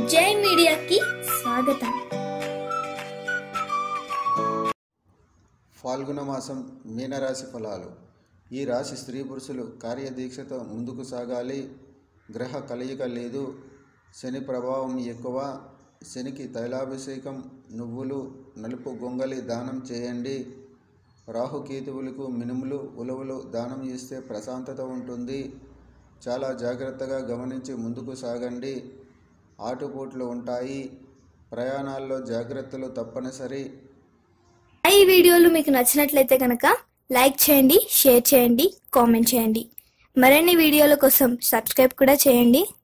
జై మీడియాకి స్వాగతం ఫాల్గుణ మాసం మీనరాశి ఫలాలు ఈ రాశి స్త్రీ పురుషులు కార్యదీక్షతో ముందుకు సాగాలి గ్రహ కలయిక లేదు శని ప్రభావం ఎక్కువ శనికి తైలాభిషేకం నువ్వులు నలుపు గొంగలి దానం చేయండి రాహుకేతువులకు మినుములు ఉలవలు దానం ఇస్తే ప్రశాంతత ఉంటుంది చాలా జాగ్రత్తగా గమనించి ముందుకు సాగండి ఆటుపోట్లు ఉంటాయి ప్రయాణాల్లో జాగ్రత్తలు తప్పనిసరి ఈ వీడియోలు మీకు నచ్చినట్లయితే కనుక లైక్ చేయండి షేర్ చేయండి కామెంట్ చేయండి మరిన్ని వీడియోల కోసం సబ్స్క్రైబ్ కూడా చేయండి